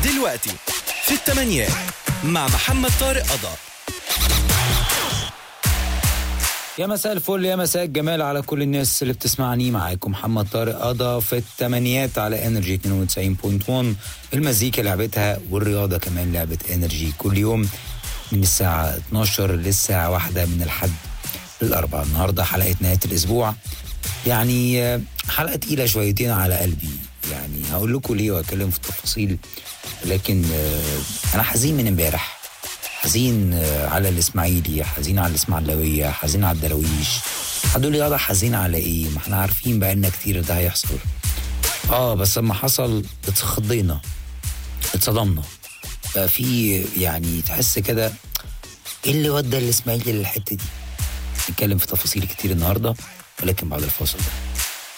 دلوقتي في الثمانيات مع محمد طارق قضا يا مساء الفل يا مساء الجمال على كل الناس اللي بتسمعني معاكم محمد طارق قضا في الثمانيات على انرجي 92.1 المزيكا لعبتها والرياضه كمان لعبه انرجي كل يوم من الساعه 12 للساعه 1 من الحد للاربعاء النهارده حلقه نهايه الاسبوع يعني آه، حلقه تقيله شويتين على قلبي يعني هقول لكم ليه واتكلم في التفاصيل لكن آه، انا حزين من امبارح حزين آه، على الاسماعيلي حزين على الاسماعيلاويه حزين على الدراويش هتقول لي ياضا حزين على ايه ما احنا عارفين بقالنا كتير ده هيحصل اه بس لما حصل اتخضينا اتصدمنا بقى في يعني تحس كده ايه اللي ودى الاسماعيلي للحته دي نتكلم في تفاصيل كتير النهارده ولكن بعد الفاصل ده